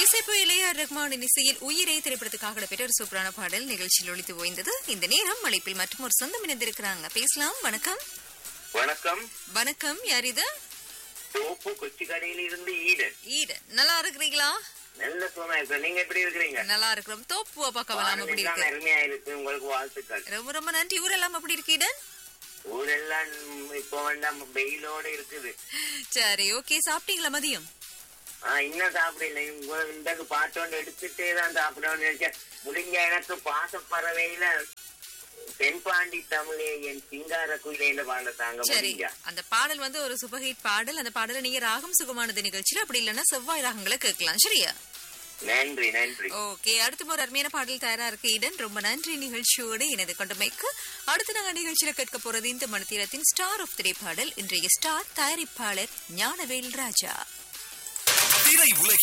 இசைப்பு இளையார் ரஹ்மானின் இசையில் உயிரே திரைப்படத்துக்காக இடம்பெற்ற ஒரு சூப்பரான பாடல் நிகழ்ச்சியில் ஒழித்து ஓய்ந்தது இந்த நேரம் அழைப்பில் மற்றும் ஒரு சொந்தம் இணைந்திருக்கிறாங்க பேசலாம் வணக்கம் வணக்கம் வணக்கம் யார் இது தோப்பு கொச்சி கடையில இருந்து ஈடன் ஈடு நல்லா இருக்கிறீங்களா நல்ல சுகமா இருக்கு நீங்க எப்படி இருக்கிறீங்க நல்லா இருக்கிறோம் தோப்புவா பார்க்கலாம் அப்படி வானொலிலாம் இருக்கு அருமையா இருக்கு உங்களுக்கு வாழ்த்துக்கள் ரொம்ப ரொம்ப நன்றி ஊரெல்லாம் அப்படி இருக்கு ஈடன் ஊரெல்லாம் இப்போ வேண்டாம் வெயிலோட இருக்குது சரி ஓகே சாப்பிட்டீங்களா மதியம் ஆஹ் இன்னும் சாப்பிடல உங்க- இந்த பாட்டோண்டு எடுத்துட்டே தான் சாப்பிடணும்னு நினைச்சேன் முடிஞ்ச எனக்கு பாசப்பறவையில தென்பாண்டி தமிழே என் சிங்கார குயிலேன்னு பாட தாங்க சரி முடிஞ்சா அந்த பாடல் வந்து ஒரு சூப்பர் ஹிட் பாடல் அந்த பாடலை நீங்க ராகம் சுகமானது நிகழ்ச்சியில அப்படி இல்லைன்னா செவ்வாய் ராகங்களை கேட்கலாம் சரியா நன்றி நன்றி ஓகே அடுத்து ஒரு அருமையான பாடல் தயாரா இருக்கு ஈடன் ரொம்ப நன்றி நிகழ்ச்சியோடு இணைந்து கொண்டமைக்கு அடுத்து நாங்க நிகழ்ச்சியில கேட்க போறது இந்த மணித்தீரத்தின் ஸ்டார் ஆஃப் திரை பாடல் இன்றைய ஸ்டார் தயாரிப்பாளர் ஞானவேல் ராஜா திரை உலகில்